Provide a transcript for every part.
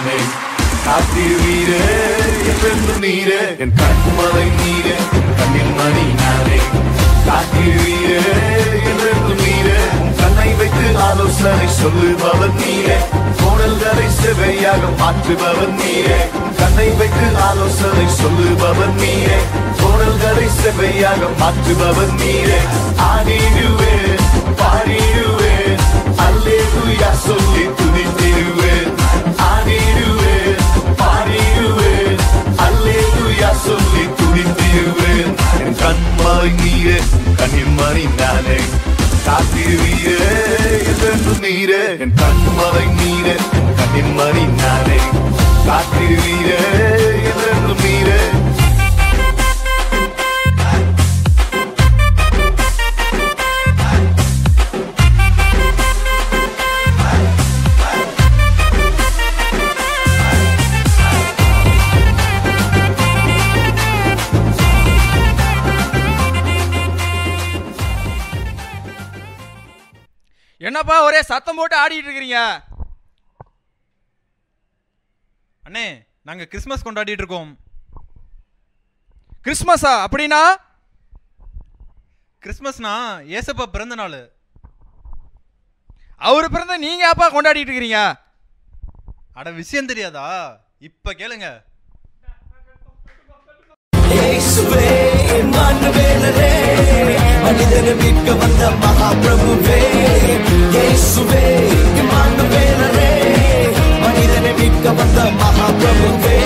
நானே காத்திருவீரே என்றென்றும் நீரே என் கண்மலை நீரே கண்ணின் மணி நானே காத்திருவீரே என்றென்றும் நீரே உன் கண்ணை வைத்து ஆலோசனை சொல்லுபவர் நீரே கோடல்களை செவையாக மாற்றுபவர் நீரே உன் கண்ணை வைத்து ஆலோசனை சொல்லுபவர் நீரே கோடல்களை செவையாக மாற்றுபவர் நீரே ஆடிடுவேன் பாடிடுவேன் அல்லேலூயா சொல்லி துதித்திடுவேன் ஆடிடுவேன் பாடிடுவேன் அல்லேலூயா சொல்லி துதித்திடுவேன் என் கண்மலை நீரே கண்ணின் மணி நானே காத்திருவீரே என்றென்றும் நீரே என் கண்மலை நீரே கண்ணின் மணி நானே காத்திருவீரே என்றென்றும் நீரே என்னப்பா ஒரே சத்தம் போட்டு ஆடிட்டு இருக்கிறீங்க அண்ணே நாங்க கிறிஸ்மஸ் கொண்டாடிட்டு இருக்கோம் கிறிஸ்மஸா அப்படின்னா கிறிஸ்மஸ்னா ஏசப்பா பிறந்த நாள் அவர் பிறந்த நீங்க அப்பா கொண்டாடிட்டு இருக்கிறீங்க அட விஷயம் தெரியாதா இப்ப கேளுங்க இயேசுவே இம்மானுவேலரே மனிதனை மீட்க வந்த மகாபிரபுவே இயேசுவே இம்மானுவேலரே மனிதனை மீட்க வந்த மகாபிரபுவே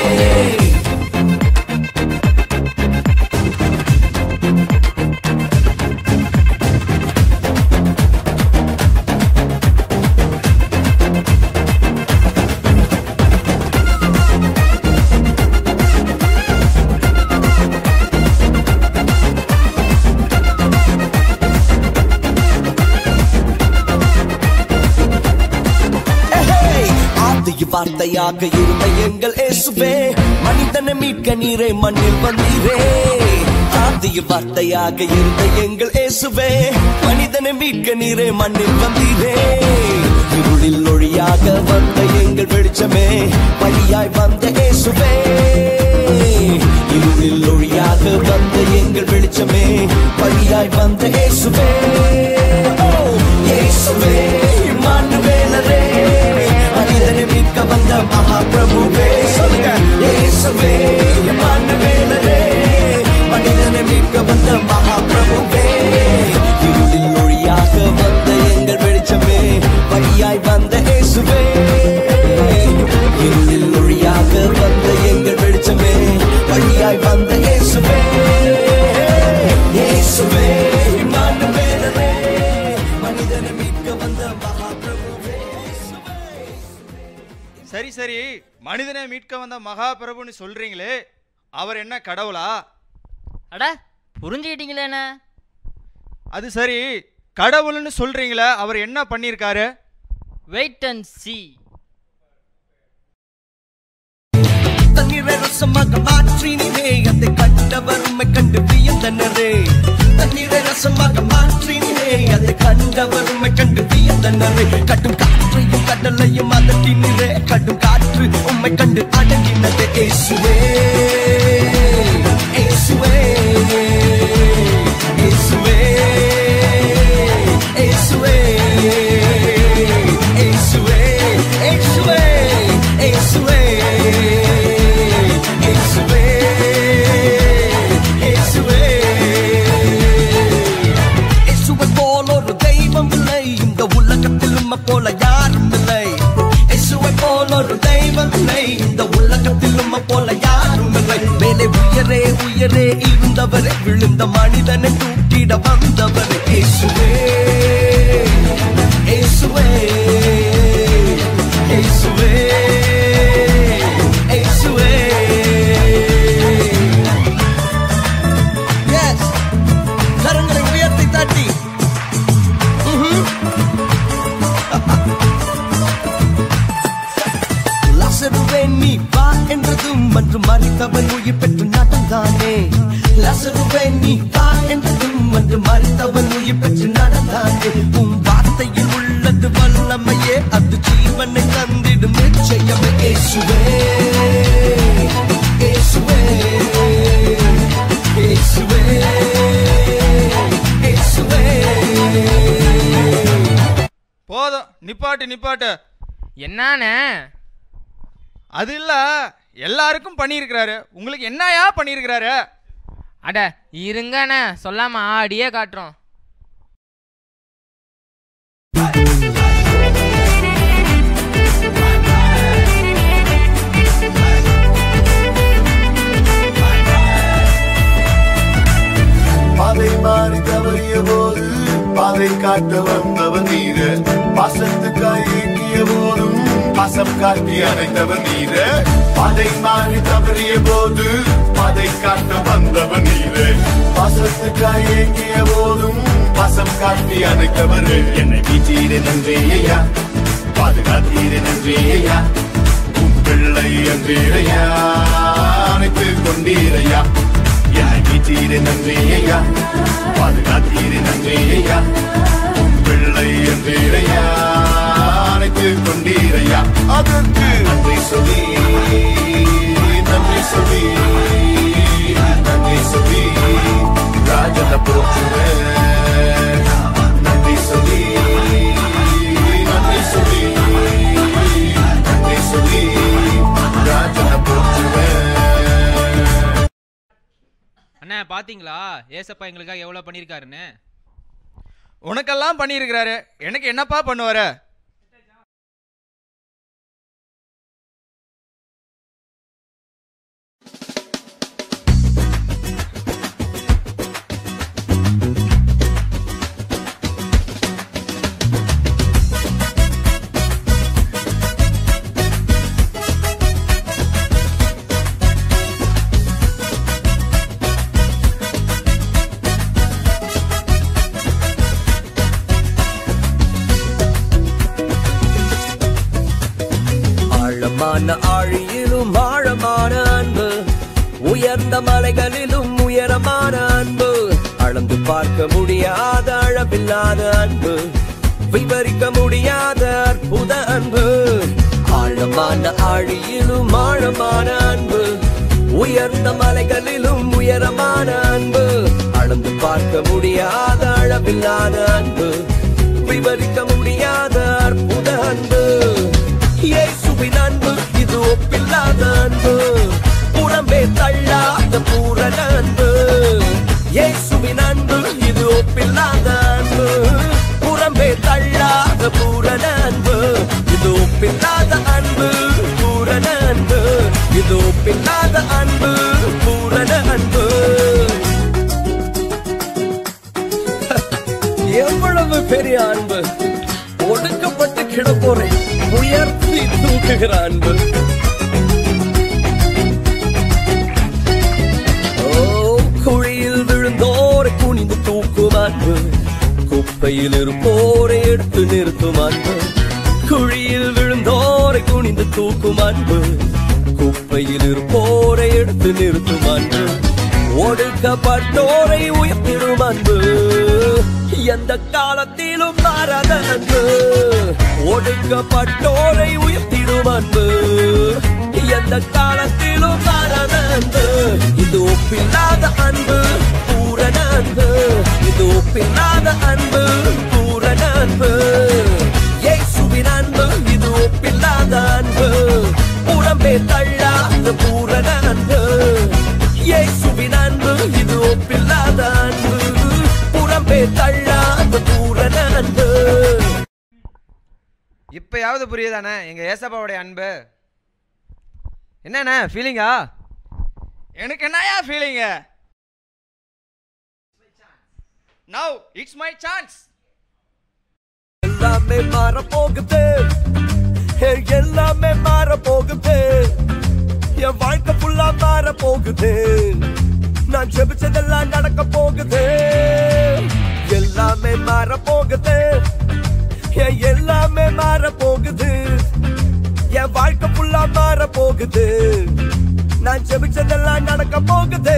ஏய், ஆதிய வார்த்தையாக இருந்த எங்கள் இயேசுவே மனிதனை மீட்க நீரே மண்ணில் வந்தீரே ஆதிய வார்த்தையாக இருந்த எங்கள் இயேசுவே மனிதனை மீட்க நீரே மண்ணில் வந்தீரே இருளில் ஒளியாக வந்த எங்கள் வெளிச்சமே வழியாய் வந்த இயேசுவே இருளில் ஒளியாக வந்த எங்கள் வெளிச்சமே வழியாய் வந்த இயேசுவே ஓ, இயேசுவே இம்மானுவேலரே மனிதனை மீட்க வந்த மகாபிரபுவே சொல்லுங்க இயேசுவே இம்மானுவேலரே மனிதனை மீட்க வந்த மகாபிரபுவே இருளில் ஒளியாக வந்த எங்கள் வெளிச்சமே வழியாய் வந்த இயேசுவே இருளில் ஒளியாக வந்த எங்கள் வெளிச்சமே வழியாய் வந்த இயேசுவே இயேசுவே இம்மானுவேலரே மனிதனை மீட்க வந்த மகாபிரபுவே சரி சரி மனிதனை மீட்க வந்த மகா பிரபுன்னு சொல்றீங்களே அவர் என்ன கடவுளா அட புரிஞ்சுக்கிட்டீங்களே என்ன அது சரி கடவுள்னு சொல்றீங்களே அவர் என்ன பண்ணியிருக்காரு வெயிட் அண்ட் சி தண்ணீரை ரசமாக மாற்றினே அதை கண்டவர் உம்மை கண்டு வியந்தனரே தண்ணீரை ரசமாக மாற்றினே அதை கண்டவர் உம்மை கண்டு வியந்தனரே கட்டும் காற்றையும் கடலையும் அதட்டினரே கடும் காற்று உம்மை கண்டு அடங்கினது இயேசுவே இயேசுவே இயேசுவே இயேசுவே இயேசுவே இயேசுவே இயேசுவே இயேசுவே இயேசுவே இயேசுவை போல ஒரு தெய்வம் இல்லை இந்த உலகத்தில் உம்மை போல யாரும் இல்லை இயேசுவை போல ஒரு தெய்வம் இல்லை இந்த உலகத்தில் உம்மை போல யாரும் இல்லை மேலே உயரே உயரே இருந்தவரே விழுந்த மனிதனை தூக்கிட வந்தவர் இயேசுவே இயேசுவே இயேசுவே இயேசுவே Yes. கரங்களை உயர்த்தி தட்டி ம்ஹும். லாசருவே நீ வா என்றதும் மற்றும் மறித்தவன் உயிர் பெற்று நடந்தானே லாசருவே நீ வா என்றதும் மற்றும் மறித்தவன் உயிர் பெற்று நடந்தானே உன் வார்த்தையில் உள்ளது அது வல்லமையே அது ஜீவனை தந்திடும் நிச்சயமே இயேசுவே இயேசுவே இயேசுவே இயேசுவே போதும் நிப்பாட்டு நிப்பாட்டு என்னாண்ணே அது இல்ல எல்லாருக்கும் பண்ணியிருக்கிறாரு உங்களுக்கு என்னயா பண்ணியிருக்கிறாரு அட இருங்கண்ணே சொல்லாம ஆடியே காட்டுறோம் பாதை மாறி தவறிய போது பாதை காட்ட வந்தவன் நீர பாசத்துக்காய் இயக்கிய போதும் பாசம் காட்டி அணைத்தவன் நீர பாதை மாறி தவறிய போது பாதை காட்ட வந்தவன் நீர பாசத்துக்காய் இயக்கிய போதும் பாசம் காட்டி அணைத்தவர் என்னை வீச்சீர நன்றி ஐயா பாதுகாத்தீர நன்றி ஐயா உன் பிள்ளை என்றீரையா அணைத்து கொண்டீரையா என்னை வீச்சீர நன்றி ஐயா பாதுகாத்தீர நன்றி ஐயா உன் பிள்ளை என்றீரையா அணைத்து கொண்டீரையா அதற்கு நன்றி சொல்லி நன்றி சொல்லி நன்றி சொல்லி ராஜன போற்றுவேன் நன்றி சொல்லி நன்றி சொல்லி நன்றி சொல்லி ராஜன போற்றுவேன் அண்ணே பாத்தீங்களா ஏசப்பா எங்களுக்காக எவ்வளவு பண்ணிருக்காருன்னு உனக்கெல்லாம் பண்ணியிருக்கிறாரு எனக்கு என்னப்பா பண்ணுவாரு ஆழமான ஆழியிலும் ஆழமான அன்பு உயர்ந்த மலைகளிலும் உயரமான அன்பு அளந்து பார்க்க முடியாத அளவில்லாத அன்பு விவரிக்க முடியாத அற்புத அன்பு ஆழமான ஆழியிலும் ஆழமான அன்பு உயர்ந்த மலைகளிலும் உயரமான அன்பு அளந்து பார்க்க முடியாத அளவில்லாத அன்பு விவரிக்க முடியாத அற்புத அன்பு இயேசுவின் அன்பு இது ஒப்பில்லாத அன்பு புறம்பே தள்ளாத பூரண அன்பு இயேசுவின் அன்பு இது ஒப்பில்லாத அன்பு புறம்பே தள்ளாத பூரண அன்பு இது ஒப்பில்லாத அன்பு பூரண அன்பு இது ஒப்பில்லாத அன்பு பூரண அன்பு எவ்வளவு பெரிய அன்பு ஒடுக்கப்பட்டு கிடப்போரை உயர்த்தி தூக்குகிற அன்பு ஓ குழியில் விழுந்தோரை குனிந்து தூக்கும் அன்பு குப்பையில் இருப்போரை எடுத்து நிறுத்தும் அன்பு குழியில் விழுந்தோரை குனிந்து தூக்கும் அன்பு குப்பையில் இருப்போரை எடுத்து நிறுத்தும் அன்பு ஒடுக்கப்பட்டோரை உயர்த்திடும் அன்பு எந்த காலத்திலும் மாறாத அன்பு ஒடுக்கப்பட்டோரை உயர்த்திடும் அன்பு எந்த காலத்திலும் மாறாத அன்பு இது ஒப்பில்லாத அன்பு பூரண அன்பு இது ஒப்பில்லாத அன்பு பூரண அன்பு இயேசுவின் அன்பு இது ஒப்பில்லாத அன்பு புறம்பே தள்ளாத பூரண அன்பு இயேசுவின் அன்பு இது ஒப்பில்லாத அன்பு புறம்பே தள்ளாத பூரண அன்பு இப்பயாவது புரியுதானே எங்க ஏசப்பாவுடைய அன்பு என்னண்ணே ஃபீலிங்கா எனக்கு என்னயா ஃபீலிங்க நவ் இட்ஸ் மை சான்ஸ் எல்லாமே மாற போகுது ஹே, எல்லாமே மாற போகுது என் வாழ்க்கை ஃபுல்லா மாற போகுது நான் ஜெபிச்சதெல்லாம் நடக்க போகுது எல்லாமே மாற போகுது ஹே, எல்லாமே மாற போகுது என் வாழ்க்கை ஃபுல்லா மாற போகுது நான் ஜெபிச்சதெல்லாம் நடக்க போகுது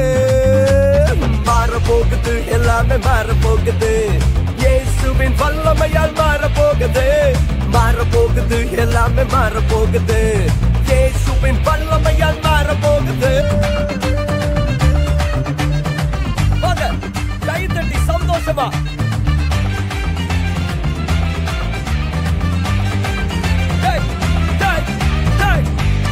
மாற போகுது எல்லாமே மாற போகுது இயேசுவின் வல்லமையால் மாற போகுது போகுது மாற போகுது எல்லாமே மாற போகுது இயேசுவின் வல்லமையால் மாற போகுது வாங்க கை தட்டி சந்தோஷமா டேய், டேய், டேய்.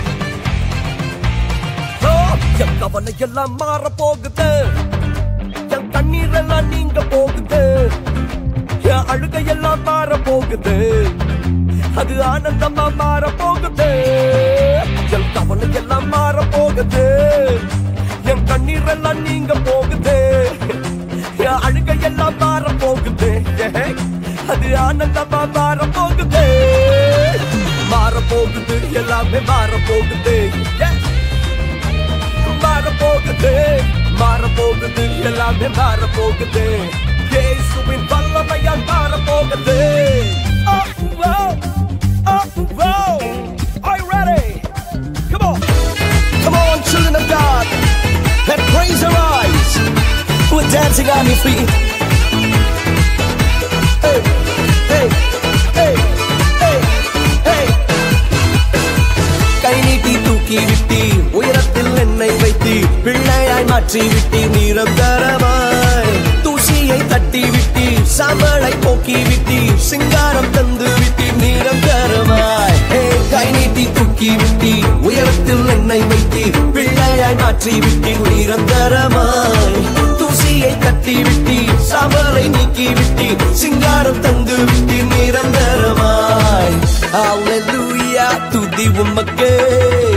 ஓ, என் கவலை எல்லாம் மாற போகுது என் கண்ணீர் எல்லாம் நீங்க போகுது என் அழுகை எல்லாம் மாற போகுது அது ஆனந்தமா மாற போகுது என் கவலை எல்லாம் மாற போகுது என் கண்ணீர் எல்லாம் நீங்க போகுது என் அழுகை எல்லாம் மாற போகுது ஏய், அது ஆனந்தமா மாற போகுது மாற போகுது எல்லாமே மாற போகுது Yes. மாற போகுது மாற போகுது எல்லாமே மாற போகுது இயேசுவின் வல்லமையால் மாற போகுது Oh, oh, oh, oh. Are you ready? Come on. Come on, children of God. Let praise arise. We're dancing on your feet. Hey, hey, hey, hey, hey. கை நீட்டி தூக்கி விட்டி உயரத்தில் என்னை வைத்தி பிள்ளையாய் மாற்றி விட்டி நிரந்தரமாய் தூசியை தட்டி விட்டி சாம்பலை போக்கி விட்டி சிங்காரம் தந்து விட்டி நிரந்தரமாய் ஹே, கை நீட்டி தூக்கி விட்டி உயரத்தில் என்னை வைத்தி பிள்ளையாய் மாற்றி விட்டி நிரந்தரமாய் தூசியை தட்டி விட்டி சாம்பலை நீக்கி விட்டி சிங்காரம் தந்து விட்டி நிரந்தரமாய் Hallelujah துதி உமக்கே